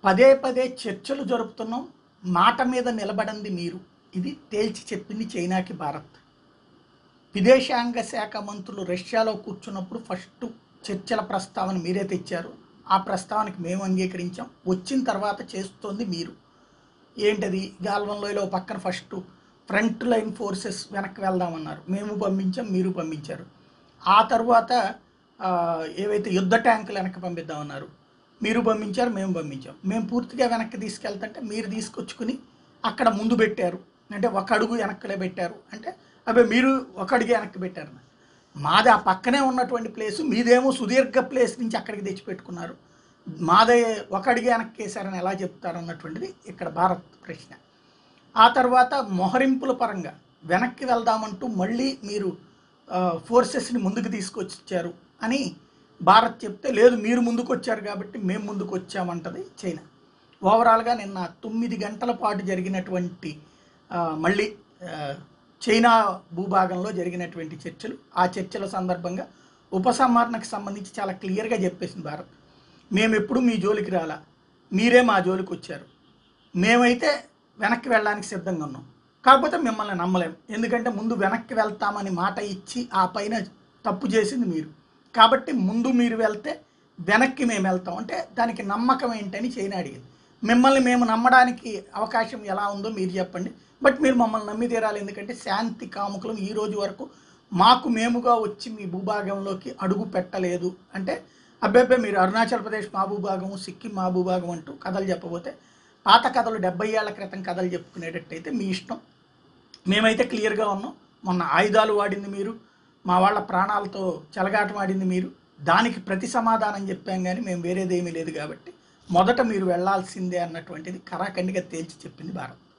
పదే పదే చర్చలు జరుపుతున్నాం మాట మీద నిలబడింది మీరు ఇది తేల్చి చెప్పింది చైనాకి భారత్ విదేశాంగ శాఖ మంత్రులు రష్యాలో కూర్చున్నప్పుడు ఫస్ట్ చర్చల ప్రస్తావన మీరే తెచ్చారు ఆ ప్రస్తావనకి మేము అంగీకరించాం వచ్చిన తర్వాత చేస్తోంది మీరు ఏంటది గాల్వన్లోయలో పక్కన ఫస్ట్ ఫ్రంట్ లైన్ ఫోర్సెస్ వెనక్కి వెళ్దామన్నారు మేము పంపించాం మీరు పంపించారు ఆ తర్వాత ఆ, ఏవైతే యుద్ధ ట్యాంకులు వెనక్కి పంపిద్దామన్నారు మీరు పంపించారు మేము పంపించాం మేము పూర్తిగా వెనక్కి తీసుకెళ్తుంటే మీరు తీసుకొచ్చుకుని అక్కడ ముందు పెట్టారు అంటే ఒక అడుగు వెనక్కలే పెట్టారు అంటే అవి మీరు ఒక అడుగు వెనక్కి పెట్టారు మాది ఆ పక్కనే ఉన్నటువంటి ప్లేసు మీదేమో సుదీర్ఘ ప్లేస్ నుంచి అక్కడికి తెచ్చిపెట్టుకున్నారు మాదే ఒక అడుగు వెనక్కి వేశారని ఎలా చెప్తారు అన్నటువంటిది ఇక్కడ భారత్ ప్రశ్న ఆ తర్వాత మొహరింపుల పరంగా వెనక్కి వెళ్దామంటూ మళ్ళీ మీరు ఆ, ఫోర్సెస్ని ముందుకు తీసుకొచ్చారు అని భారత్ చెప్తే లేదు మీరు ముందుకు వచ్చారు కాబట్టి మేము ముందుకు వచ్చామంటది చైనా ఓవరాల్గా నిన్న తొమ్మిది గంటల పాటు జరిగినటువంటి ఆ, మళ్ళీ ఆ, చైనా భూభాగంలో జరిగినటువంటి చర్చలు ఆ చర్చల సందర్భంగా ఉపసంహరణకు సంబంధించి చాలా క్లియర్గా చెప్పేసింది భారత్ మేము ఎప్పుడు మీ జోలికి రాలా మీరే మా జోలికి వచ్చారు మేమైతే వెనక్కి వెళ్ళడానికి సిద్ధంగా ఉన్నాం కాకపోతే మిమ్మల్ని నమ్మలేం ఎందుకంటే ముందు వెనక్కి వెళ్తామని మాట ఇచ్చి ఆ పైన తప్పు చేసింది మీరు కాబట్టి ముందు మీరు వెళ్తే వెనక్కి మేము వెళ్తాం అంటే దానికి నమ్మకం ఏంటని చైనా అడిగింది మిమ్మల్ని మేము నమ్మడానికి అవకాశం ఎలా ఉందో మీరు చెప్పండి బట్ మీరు మమ్మల్ని నమ్మి తీరాలి ఎందుకంటే శాంతి కాముకులం ఈ రోజు వరకు మాకు మేముగా వచ్చి మీ భూభాగంలోకి అడుగు పెట్టలేదు అంటే అబ్బాయి మీరు అరుణాచల్ ప్రదేశ్ మా భూభాగం సిక్కిం మా భూభాగం అంటూ కథలు చెప్పబోతే పాత కథలు డెబ్బై ఏళ్ల క్రితం కథలు చెప్పుకునేటట్టయితే మీ ఇష్టం మేమైతే క్లియర్గా ఉన్నాం మొన్న ఆయుధాలు వాడింది మీరు మా వాళ్ళ ప్రాణాలతో చెలగాటం ఆడింది మీరు దానికి ప్రతి సమాధానం చెప్పాం కానీ మేము వేరేదేమీ లేదు కాబట్టి మొదట మీరు వెళ్ళాల్సిందే అన్నటువంటిది కరాఖండిగా తేల్చి చెప్పింది భారత్